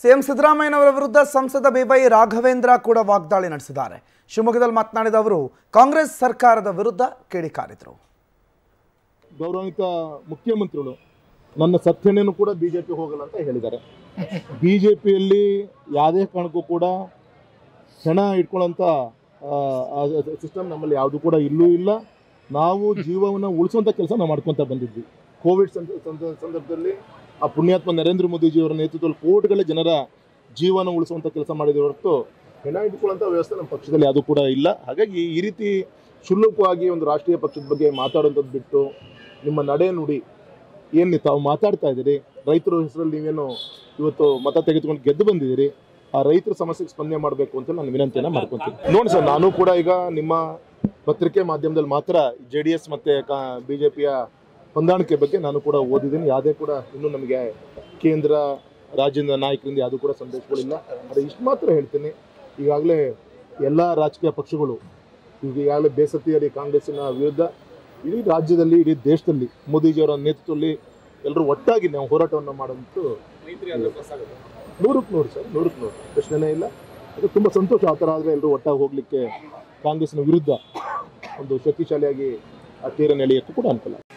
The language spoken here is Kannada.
ಸಿಎಂ ಸಿದ್ದರಾಮಯ್ಯನವರ ವಿರುದ್ಧ ಸಂಸದ ಬಿವೈ ರಾಘವೇಂದ್ರ ಕೂಡ ವಾಗ್ದಾಳಿ ನಡೆಸಿದ್ದಾರೆ ಶಿವಮೊಗ್ಗದಲ್ಲಿ ಮಾತನಾಡಿದ ಅವರು ಕಾಂಗ್ರೆಸ್ ಸರ್ಕಾರದ ವಿರುದ್ಧ ಕಿಡಿಕಾರಿದರು ಗೌರವಾನ್ವಿತ ಮುಖ್ಯಮಂತ್ರಿಗಳು ನನ್ನ ಸತ್ಯನೇನು ಕೂಡ ಬಿ ಜೆ ಪಿ ಹೋಗಲ್ಲ ಅಂತ ಹೇಳಿದ್ದಾರೆ ಬಿ ಜೆ ಪಿಯಲ್ಲಿ ಯಾವುದೇ ಕಾರಣಕ್ಕೂ ಕೂಡ ಹೆಣ ಇಟ್ಕೊಳ್ಳೋಂಥ ಸಿಸ್ಟಮ್ ನಮ್ಮಲ್ಲಿ ಯಾವುದು ಕೂಡ ಇಲ್ಲೂ ಇಲ್ಲ ನಾವು ಜೀವವನ್ನು ಉಳಿಸುವಂಥ ಕೆಲಸ ನಾವು ಮಾಡ್ಕೊತ ಬಂದಿದ್ವಿ ಕೋವಿಡ್ ಸಂದ- ಸಂದ- ಸಂದರ್ಭದಲ್ಲಿ ಆ ಪುಣ್ಯಾತ್ಮ ನರೇಂದ್ರ ಮೋದಿಜಿಯವರ ನೇತೃತ್ವದಲ್ಲಿ ಕೋಟಿಗಳ ಜನರ ಜೀವನ ಉಳಿಸುವಂಥ ಕೆಲಸ ಮಾಡಿದ ಹೊರತು ಹೆಣ ಇಟ್ಕೊಳ್ಳೋಂಥ ವ್ಯವಸ್ಥೆ ನಮ್ಮ ಪಕ್ಷದಲ್ಲಿ ಯಾವುದು ಕೂಡ ಇಲ್ಲ ಹಾಗಾಗಿ ಈ ರೀತಿ ಕ್ಷುಲ್ಲಕವಾಗಿ ಒಂದು ರಾಷ್ಟ್ರೀಯ ಪಕ್ಷದ ಬಗ್ಗೆ ಮಾತಾಡುವಂಥದ್ದು ಬಿಟ್ಟು ನಿಮ್ಮ ನಡೆ ನುಡಿ ಏನು ತಾವು ಮಾತಾಡ್ತಾ ಇದ್ದೀರಿ ರೈತರ ಹೆಸರಲ್ಲಿ ನೀವೇನು ಇವತ್ತು ಮತ ತೆಗೆದುಕೊಂಡು ಗೆದ್ದು ಬಂದಿದ್ದೀರಿ ಆ ರೈತರ ಸಮಸ್ಯೆಗೆ ಸ್ಪಂದನೆ ಮಾಡಬೇಕು ಅಂತ ನಾನು ವಿನಂತಿಯನ್ನು ಮಾಡ್ಕೊತೀನಿ ನೋಡಿ ಸರ್ ನಾನು ಕೂಡ ಈಗ ನಿಮ್ಮ ಪತ್ರಿಕೆ ಮಾಧ್ಯಮದಲ್ಲಿ ಮಾತ್ರ ಜೆ ಡಿ ಎಸ್ ಮತ್ತು ಕಾ ಬಿ ಜೆ ಪಿಯ ಹೊಂದಾಣಿಕೆ ಬಗ್ಗೆ ನಾನು ಕೂಡ ಓದಿದ್ದೀನಿ ಯಾವುದೇ ಕೂಡ ಇನ್ನೂ ನಮಗೆ ಕೇಂದ್ರ ರಾಜ್ಯದ ನಾಯಕರಿಂದ ಯಾವುದೂ ಕೂಡ ಸಂದೇಶಗಳಿಲ್ಲ ಆದರೆ ಇಷ್ಟು ಮಾತ್ರ ಹೇಳ್ತೀನಿ ಈಗಾಗಲೇ ಎಲ್ಲ ರಾಜಕೀಯ ಪಕ್ಷಗಳು ಈಗ ಈಗಾಗಲೇ ಬೇಸತ್ತಿಯಾಗಿ ಕಾಂಗ್ರೆಸ್ಸಿನ ವಿರುದ್ಧ ಇಡೀ ರಾಜ್ಯದಲ್ಲಿ ಇಡೀ ದೇಶದಲ್ಲಿ ಮೋದಿಜಿಯವರ ನೇತೃತ್ವದಲ್ಲಿ ಎಲ್ಲರೂ ಒಟ್ಟಾಗಿ ನಾವು ಹೋರಾಟವನ್ನು ಮಾಡೋದು ನೂರಕ್ಕೆ ನೂರು ಸರ್ ನೂರಕ್ಕೆ ನೂರು ಪ್ರಶ್ನೆನೇ ಇಲ್ಲ ಅದು ತುಂಬ ಸಂತೋಷ ಆ ಥರ ಆದರೆ ಎಲ್ಲರೂ ಒಟ್ಟಾಗಿ ಹೋಗಲಿಕ್ಕೆ ಕಾಂಗ್ರೆಸ್ನ ವಿರುದ್ಧ ಒಂದು ಶಕ್ತಿಶಾಲಿಯಾಗಿ ಆ ತೀರನ್ನು ಎಳೆಯೋಕ್ಕೂ ಕೂಡ ಅನುಕೂಲ